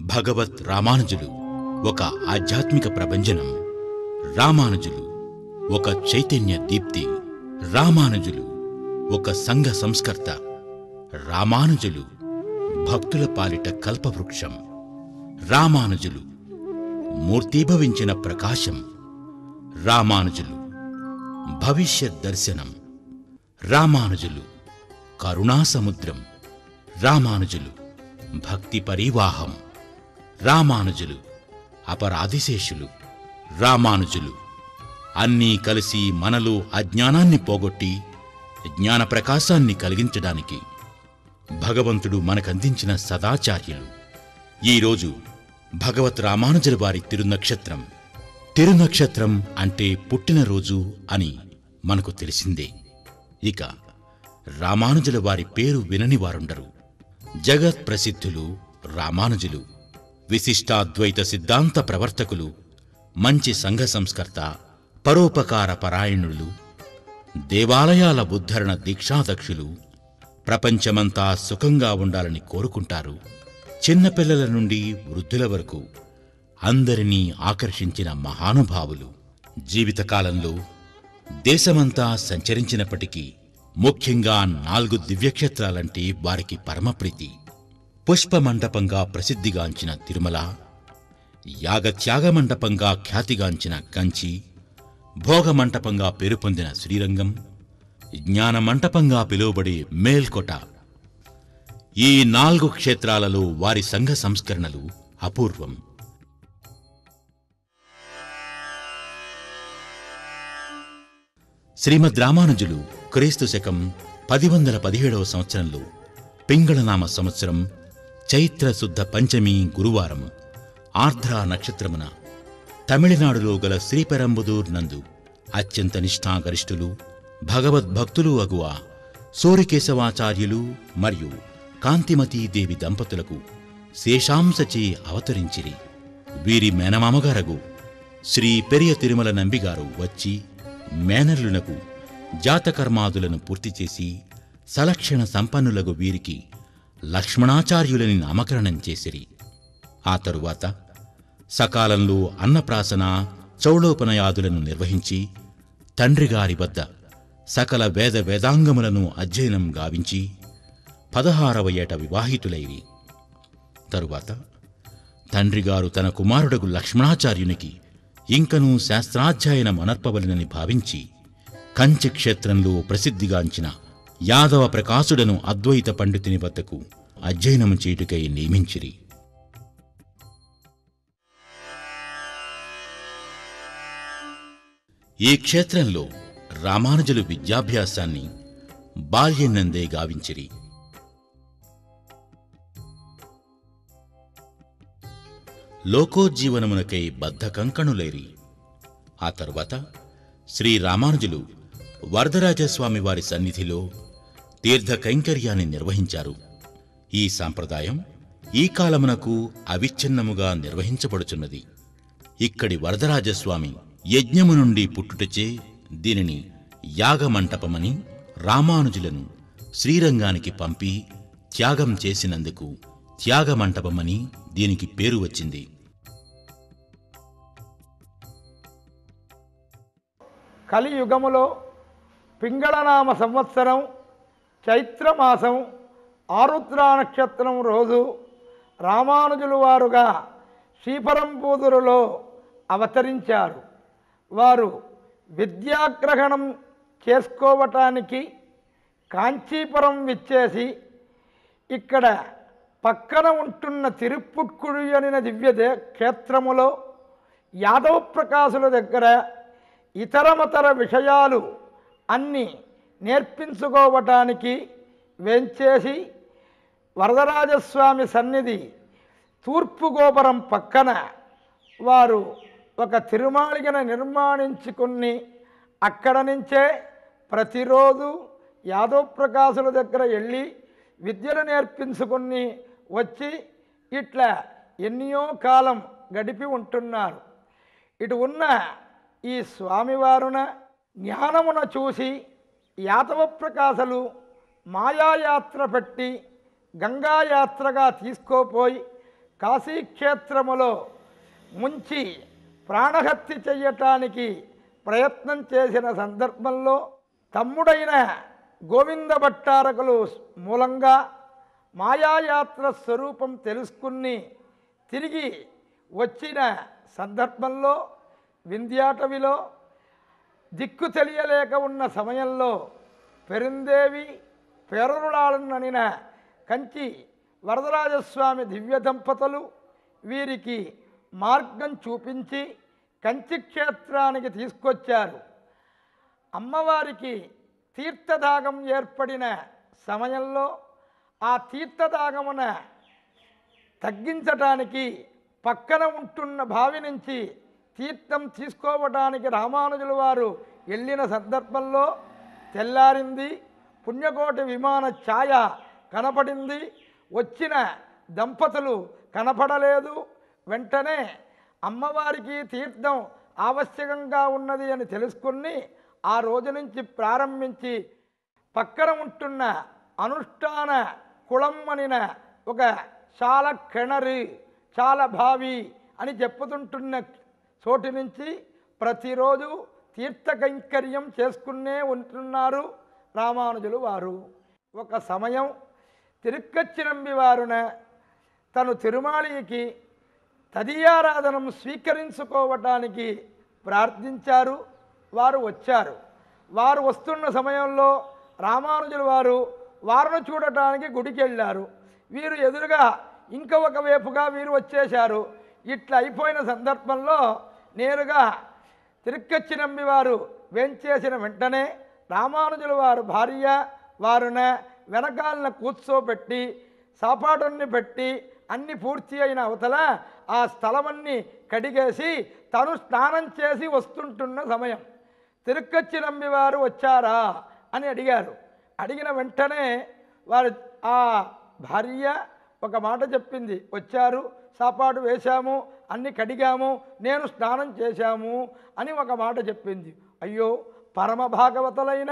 భగవత్ రామానుజులు ఒక ఆధ్యాత్మిక ప్రభంజనం రామానుజులు ఒక చైతన్య దీప్తి రామానుజులు ఒక సంఘ సంస్కర్త రామానుజులు భక్తుల పాలిట కల్పవృక్షం రామానుజులు మూర్తీభవించిన ప్రకాశం రామానుజులు భవిష్యత్ దర్శనం రామానుజులు కరుణాసముద్రం రామానుజులు భక్తి పరివాహం రామానుజులు అపరాధిశేషులు రామానుజులు అన్నీ కలిసి మనలో అజ్ఞానాన్ని పోగొట్టి జ్ఞాన ప్రకాశాన్ని కలిగించడానికి భగవంతుడు మనకందించిన సదాచార్యులు ఈరోజు భగవత్ రామానుజుల వారి తిరునక్షత్రం తిరునక్షత్రం అంటే పుట్టినరోజు అని మనకు తెలిసిందే ఇక రామానుజుల వారి పేరు వినని వారుండరు జగత్ ప్రసిద్ధులు రామానుజులు విశిష్టాద్వైత సిద్ధాంత ప్రవర్తకులు మంచి సంఘ సంస్కర్త పరోపకార పరాయణులు దేవాలయాల ఉద్ధరణ దీక్షాదక్షులు ప్రపంచమంతా సుఖంగా ఉండాలని కోరుకుంటారు చిన్నపిల్లల నుండి వృద్ధుల వరకు అందరినీ ఆకర్షించిన మహానుభావులు జీవితకాలంలో దేశమంతా సంచరించినప్పటికీ ముఖ్యంగా నాలుగు దివ్యక్షేత్రాలంటే వారికి పరమప్రీతి పుష్పమండపంగా ప్రసిద్ధిగాంచిన తిరుమల యాగత్యాగమండపంగా ఖ్యాతిగాంచిన కంచి భోగమంటపంగా పేరు పొందిన శ్రీరంగం జ్ఞానమంటపంగా పిలువబడే మేల్కొట ఈ నాలుగు క్షేత్రాలలో వారి సంఘ సంస్కరణలు అపూర్వం శ్రీమద్ రామానుజులు క్రీస్తు శకం పది వందల పదిహేడవ సంవత్సరంలో పింగళనామ సంవత్సరం చైత్ర శుద్ధ పంచమి గురువారం ఆర్ద్ర నక్షత్రమున తమిళనాడులో గల శ్రీపెరంబుదూర్ నందు అత్యంత నిష్ఠాగరిష్ఠులు భగవద్భక్తులు అగువ సూర్యకేశవాచార్యులు మరియు కాంతిమతీదేవి దంపతులకు శేషాంశచే అవతరించిరి వీరి మేనమామగారగు శ్రీ పెరియ తిరుమల నంబిగారు వచ్చి మేనల్లునకు జాతకర్మాదులను పూర్తి చేసి సలక్షణ సంపన్నులగు వీరికి లక్ష్మణాచార్యులని నామకరణం చేసిరి ఆ తరువాత సకాలంలో అన్నప్రాసన చౌళోపనయాదులను నిర్వహించి తండ్రిగారి వద్ద సకల వేద వేదాంగములను అధ్యయనం గావించి పదహారవ ఏట వివాహితులైరి తరువాత తండ్రిగారు తన కుమారుడగు లక్ష్మణాచార్యునికి ఇంకనూ శాస్త్రాధ్యయనం అనర్పవలనని భావించి కంచి క్షేత్రంలో ప్రసిద్ధిగాంచిన యాదవ ప్రకాశుడను అద్వైత పండితుని వద్దకు అధ్యయనము చేయుటకై నియమించిరి ఈ క్షేత్రంలో రామానుజులు విద్యాభ్యాసాన్ని బాల్యనందే గావించిరి లోకోజ్జీవనమునకై బద్ధ కంకణులేరి ఆ తరువాత శ్రీ రామానుజులు వరదరాజస్వామి వారి సన్నిధిలో తీర్థ కైంకర్యాన్ని నిర్వహించారు ఈ సాంప్రదాయం ఈ కాలమునకు అవిచ్ఛిన్నముగా నిర్వహించబడుచున్నది ఇక్కడి వరదరాజస్వామి యజ్ఞము నుండి పుట్టుటచే దీనిని యాగమంటపమని రామానుజులను శ్రీరంగానికి పంపి త్యాగం చేసినందుకు త్యాగమంటపమని దీనికి పేరు వచ్చింది కలియుగములో పింగళనామ సంవత్సరం చైత్రమాసం ఆరుద్ర నక్షత్రం రోజు రామానుజులు వారుగా శ్రీపరంపూదురులో అవతరించారు వారు విద్యాగ్రహణం చేసుకోవటానికి కాంచీపురం విచ్చేసి ఇక్కడ పక్కన ఉంటున్న తిరుప్పుక్కుడు అనిన దివ్య దే- క్షేత్రములో యాదవ ప్రకాశుల దగ్గర ఇతరమతర విషయాలు అన్నీ నేర్పించుకోవటానికి వెంచేసి వరదరాజస్వామి సన్నిధి తూర్పు గోపురం పక్కన వారు ఒక తిరుమాళిగన నిర్మాణించుకుని అక్కడ నుంచే ప్రతిరోజు యాదవ్ ప్రకాశుల దగ్గర వెళ్ళి విద్యను నేర్పించుకుని వచ్చి ఇట్లా ఎన్నో కాలం గడిపి ఉంటున్నారు ఇటు ఉన్న ఈ స్వామివారున జ్ఞానమున చూసి యాతవ ప్రకాశలు మాయాయాత్ర పెట్టి గంగాయాత్రగా తీసుకోపోయి కాశీక్షేత్రములో ముంచి ప్రాణహత్య చెయ్యటానికి ప్రయత్నం చేసిన సందర్భంలో తమ్ముడైన గోవింద భట్టారకులు మూలంగా మాయాయాత్ర స్వరూపం తెలుసుకుని తిరిగి వచ్చిన సందర్భంలో వింధ్యాటవిలో దిక్కు తెలియలేక ఉన్న సమయంలో పెరుందేవి పేరరుడాలననిన కంచి వరదరాజస్వామి దివ్య దంపతులు వీరికి మార్గం చూపించి కంచి క్షేత్రానికి తీసుకొచ్చారు అమ్మవారికి తీర్థదాగం ఏర్పడిన సమయంలో ఆ తీర్థదాగమున తగ్గించటానికి పక్కన ఉంటున్న బావి నుంచి తీర్థం తీసుకోవటానికి రామానుజుల వారు వెళ్ళిన సందర్భంలో తెల్లారింది పుణ్యకోటి విమాన ఛాయ కనపడింది వచ్చిన దంపతులు కనపడలేదు వెంటనే అమ్మవారికి తీర్థం ఆవశ్యకంగా ఉన్నది అని తెలుసుకుని ఆ రోజు నుంచి ప్రారంభించి పక్కన ఉంటున్న అనుష్ఠాన కుళమ్మనిన ఒక చాలా కెణరి చాలా భావి అని చెప్పుతుంటున్న చోటు నుంచి ప్రతిరోజు తీర్థ కైంకర్యం చేసుకునే ఉంటున్నారు రామానుజులు వారు ఒక సమయం తిరుక్కచ్చినంబి వారున తను తిరుమాళికి తదియారాధనం స్వీకరించుకోవటానికి ప్రార్థించారు వారు వచ్చారు వారు వస్తున్న సమయంలో రామానుజుల వారు వారిని చూడటానికి గుడికి వెళ్ళారు వీరు ఎదురుగా ఇంక ఒక వైపుగా వీరు వచ్చేశారు ఇట్లా అయిపోయిన సందర్భంలో నేరుగా తిరుక్కచ్చినంబి వారు వేంచేసిన వెంటనే రామానుజుల వారు భార్య వారున వెనకాలన కూర్చోబెట్టి సాపాటుని పెట్టి అన్ని పూర్తి అయిన అవతల ఆ స్థలమన్నీ కడిగేసి తను స్నానం చేసి వస్తుంటున్న సమయం తిరుక్కచ్చినంబి వారు వచ్చారా అని అడిగారు అడిగిన వెంటనే వారు ఆ భార్య ఒక మాట చెప్పింది వచ్చారు సాపాటు వేశాము అన్ని కడిగాము నేను స్నానం చేశాము అని ఒక మాట చెప్పింది అయ్యో పరమ భాగవతులైన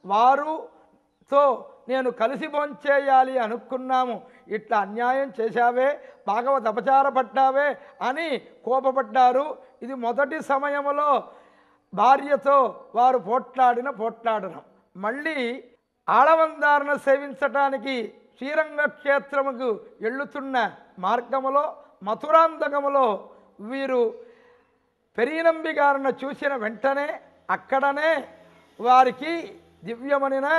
వారుతో నేను కలిసి భోంచేయాలి అనుకున్నాము ఇట్లా అన్యాయం చేశావే భాగవత అపచార పడ్డావే అని కోపపడ్డారు ఇది మొదటి సమయంలో భార్యతో వారు పోట్లాడిన పోట్లాడడం మళ్ళీ ఆడవందారణ సేవించటానికి శ్రీరంగ క్షేత్రముకు ఎళ్ళుతున్న మార్గములో మథురాంతకములో వీరు పెరియనంబి గారిని చూసిన వెంటనే అక్కడనే వారికి దివ్యమనిన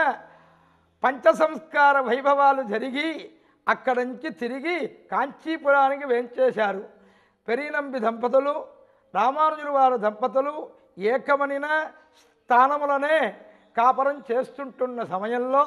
పంచసంస్కార వైభవాలు జరిగి అక్కడి నుంచి తిరిగి కాంచీపురానికి వేంచేశారు పెరియనంబి దంపతులు రామానుజుల వారి దంపతులు ఏకమనిన స్థానములనే కాపరం చేస్తుంటున్న సమయంలో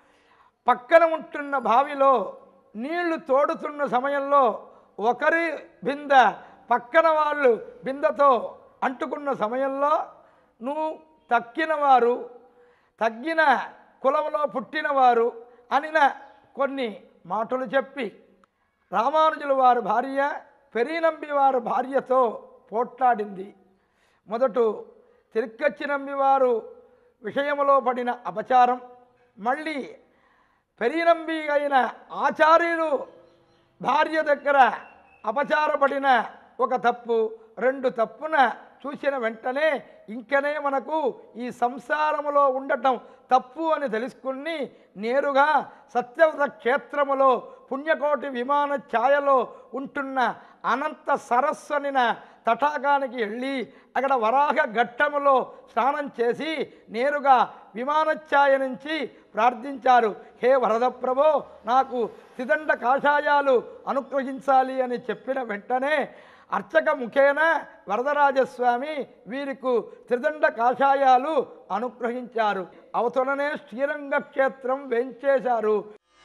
పక్కన ఉంటున్న బావిలో నీళ్లు తోడుతున్న సమయంలో ఒకరి బింద పక్కన వాళ్ళు బిందతో అంటుకున్న సమయంలో నువ్వు తక్కిన వారు తగ్గిన కులంలో పుట్టినవారు అనిన కొన్ని మాటలు చెప్పి రామానుజుల వారి భార్య పెరీనంబి వారి భార్యతో పోట్లాడింది మొదట తిరుక్కచ్చినంబి వారు విషయములో పడిన అపచారం మళ్ళీ పెరీనంబి అయిన ఆచార్యులు భార్య దగ్గర అపచారపడిన ఒక తప్పు రెండు తప్పున చూసిన వెంటనే ఇంకనే మనకు ఈ సంసారములో ఉండటం తప్పు అని తెలుసుకుని నేరుగా సత్యవ్రత క్షేత్రములో పుణ్యకోటి విమాన ఛాయలో ఉంటున్న అనంత సరస్వనిన తటాకానికి వెళ్ళి అక్కడ వరాహ ఘట్టములో స్నానం చేసి నేరుగా విమానఛాయ నుంచి ప్రార్థించారు హే వరద ప్రభో నాకు త్రిదండ కాషాయాలు అనుగ్రహించాలి అని చెప్పిన వెంటనే అర్చక ముఖేన వరదరాజస్వామి వీరికి త్రిదండ కాషాయాలు అనుగ్రహించారు అవతలనే శ్రీరంగ క్షేత్రం వేంచేశారు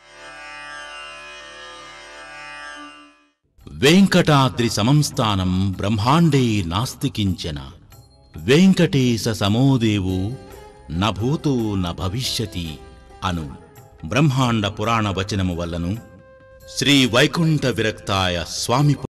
వెంకటాద్రి సమంస్థానం బ్రహ్మాండే నాస్తి కించన వెంకటేశ సమోదేవు నభూతో న భవిష్యతి అను బ్రహ్మాండ పురాణ వచనము వల్లను శ్రీ వైకుంఠ విరక్తాయ స్వామి